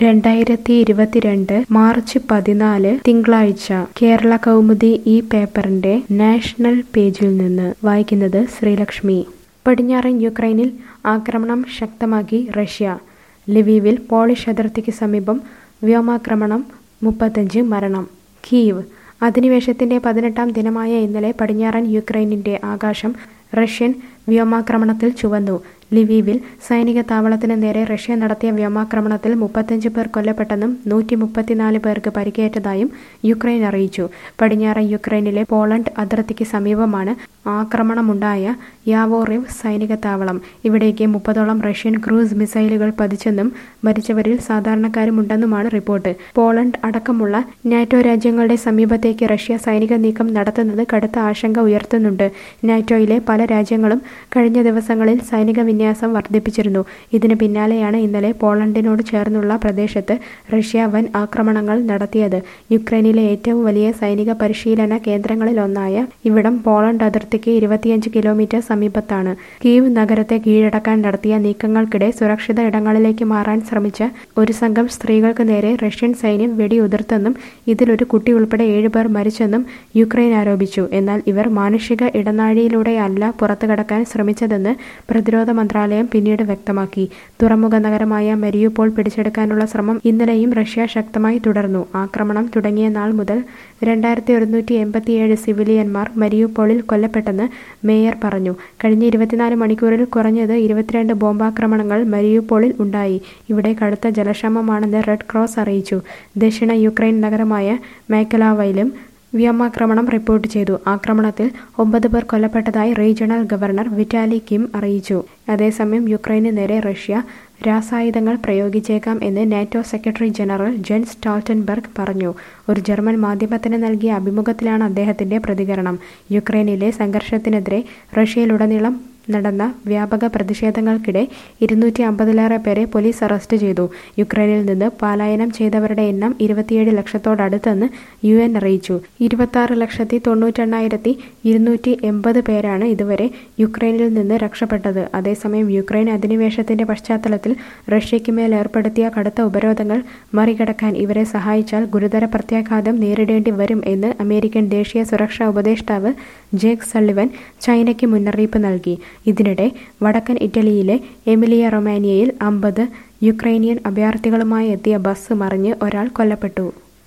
രണ്ടായിരത്തി ഇരുപത്തിരണ്ട് മാർച്ച് പതിനാല് തിങ്കളാഴ്ച കേരള കൗമുദി ഈ പേപ്പറിന്റെ നാഷണൽ പേജിൽ നിന്ന് വായിക്കുന്നത് ശ്രീലക്ഷ്മി പടിഞ്ഞാറൻ യുക്രൈനിൽ ആക്രമണം ശക്തമാക്കി റഷ്യ ലിവീവിൽ പോളിഷ് അതിർത്തിക്ക് സമീപം വ്യോമാക്രമണം മുപ്പത്തഞ്ച് മരണം കീവ് അധിനിവേശത്തിന്റെ പതിനെട്ടാം ദിനമായ ഇന്നലെ പടിഞ്ഞാറൻ യുക്രൈനിന്റെ ആകാശം റഷ്യൻ വ്യോമാക്രമണത്തിൽ ചുവന്നു ലിവീവിൽ സൈനിക താവളത്തിന് നേരെ റഷ്യ നടത്തിയ വ്യോമാക്രമണത്തിൽ മുപ്പത്തഞ്ച് പേർ കൊല്ലപ്പെട്ടെന്നും നൂറ്റി മുപ്പത്തിനാല് പേർക്ക് പരിക്കേറ്റതായും യുക്രൈൻ അറിയിച്ചു പടിഞ്ഞാറൻ യുക്രൈനിലെ പോളണ്ട് അതിർത്തിക്ക് സമീപമാണ് ആക്രമണമുണ്ടായ യാവോറിവ് സൈനിക താവളം ഇവിടേക്ക് മുപ്പതോളം റഷ്യൻ ക്രൂസ് മിസൈലുകൾ പതിച്ചെന്നും മരിച്ചവരിൽ സാധാരണക്കാരുമുണ്ടെന്നുമാണ് റിപ്പോർട്ട് പോളണ്ട് അടക്കമുള്ള നാറ്റോ രാജ്യങ്ങളുടെ സമീപത്തേക്ക് റഷ്യ സൈനിക നീക്കം നടത്തുന്നത് കടുത്ത ആശങ്ക ഉയർത്തുന്നുണ്ട് നാറ്റോയിലെ പല രാജ്യങ്ങളും കഴിഞ്ഞ ദിവസങ്ങളിൽ സൈനിക വിന്യാസം വർദ്ധിപ്പിച്ചിരുന്നു ഇതിന് പിന്നാലെയാണ് ഇന്നലെ പോളണ്ടിനോട് ചേർന്നുള്ള പ്രദേശത്ത് റഷ്യ വൻ ആക്രമണങ്ങൾ നടത്തിയത് യുക്രൈനിലെ ഏറ്റവും വലിയ സൈനിക പരിശീലന കേന്ദ്രങ്ങളിലൊന്നായ ഇവിടം പോളണ്ട് അതിർത്തിക്ക് ഇരുപത്തിയഞ്ച് കിലോമീറ്റർ സമീപത്താണ് കീവ് നഗരത്തെ കീഴടക്കാൻ നടത്തിയ നീക്കങ്ങൾക്കിടെ സുരക്ഷിത ഇടങ്ങളിലേക്ക് മാറാൻ ശ്രമിച്ച ഒരു സംഘം സ്ത്രീകൾക്ക് നേരെ റഷ്യൻ സൈന്യം വെടിയുതിർത്തെന്നും ഇതിലൊരു കുട്ടി ഉൾപ്പെടെ ഏഴുപേർ മരിച്ചെന്നും യുക്രൈൻ ആരോപിച്ചു എന്നാൽ ഇവർ മാനുഷിക ഇടനാഴിയിലൂടെയല്ല പുറത്തു കടക്കാൻ ശ്രമിച്ചതെന്ന് പ്രതിരോധ മന്ത്രാലയം പിന്നീട് വ്യക്തമാക്കി തുറമുഖ നഗരമായ മരിയുപോൾ പിടിച്ചെടുക്കാനുള്ള ശ്രമം ഇന്നലെയും റഷ്യ ശക്തമായി തുടർന്നു ആക്രമണം തുടങ്ങിയ നാൾ മുതൽ രണ്ടായിരത്തി ഒരുന്നൂറ്റി എൺപത്തിയേഴ് സിവിലിയന്മാർ മരിയുപോളിൽ കൊല്ലപ്പെട്ടെന്ന് മേയർ പറഞ്ഞു കഴിഞ്ഞ ഇരുപത്തിനാല് മണിക്കൂറിൽ കുറഞ്ഞത് ഇരുപത്തിരണ്ട് ബോംബാക്രമണങ്ങൾ മരിയുപോളിൽ ഉണ്ടായി ഇവിടെ കടുത്ത ജലക്ഷാമമാണെന്ന് റെഡ് ക്രോസ് അറിയിച്ചു ദക്ഷിണ യുക്രൈൻ നഗരമായ മേക്കലാവയിലും വ്യോമാക്രമണം റിപ്പോർട്ട് ചെയ്തു ആക്രമണത്തിൽ ഒമ്പത് പേർ കൊല്ലപ്പെട്ടതായി റീജിയണൽ ഗവർണർ വിറ്റാലി കിം അറിയിച്ചു അതേസമയം യുക്രൈന് നേരെ റഷ്യ രാസായുധങ്ങൾ പ്രയോഗിച്ചേക്കാം എന്ന് NATO secretary general Jens Stoltenberg പറഞ്ഞു ഒരു ജർമ്മൻ മാധ്യമത്തിന് നൽകിയ അഭിമുഖത്തിലാണ് അദ്ദേഹത്തിന്റെ പ്രതികരണം യുക്രൈനിലെ സംഘർഷത്തിനെതിരെ റഷ്യയിലുടനീളം നടന്ന വ്യാപക പ്രതിഷേധങ്ങൾക്കിടെ ഇരുന്നൂറ്റി അമ്പതിലേറെ പേരെ പോലീസ് അറസ്റ്റ് ചെയ്തു യുക്രൈനിൽ നിന്ന് പലായനം ചെയ്തവരുടെ എണ്ണം ഇരുപത്തിയേഴ് ലക്ഷത്തോടടുത്തെന്ന് യു എൻ അറിയിച്ചു ഇരുപത്തി ലക്ഷത്തി തൊണ്ണൂറ്റെണ്ണായിരത്തി ഇരുന്നൂറ്റി എൺപത് പേരാണ് ഇതുവരെ യുക്രൈനിൽ നിന്ന് രക്ഷപ്പെട്ടത് അതേസമയം യുക്രൈൻ അധിനിവേശത്തിന്റെ പശ്ചാത്തലത്തിൽ റഷ്യയ്ക്ക് മേൽ ഏർപ്പെടുത്തിയ കടുത്ത ഉപരോധങ്ങൾ മറികടക്കാൻ ഇവരെ സഹായിച്ചാൽ ഗുരുതര പ്രത്യാഘാതം നേരിടേണ്ടി വരും എന്ന് അമേരിക്കൻ ദേശീയ സുരക്ഷാ ഉപദേഷ്ടാവ് ജേക്ക് സള്ളിവൻ ചൈനയ്ക്ക് മുന്നറിയിപ്പ് നൽകി ഇതിനിടെ വടക്കൻ ഇറ്റലിയിലെ എമിലിയ റൊമാനിയയിൽ അമ്പത് യുക്രൈനിയൻ അഭയാർത്ഥികളുമായി എത്തിയ ബസ് മറിഞ്ഞ് ഒരാൾ കൊല്ലപ്പെട്ടു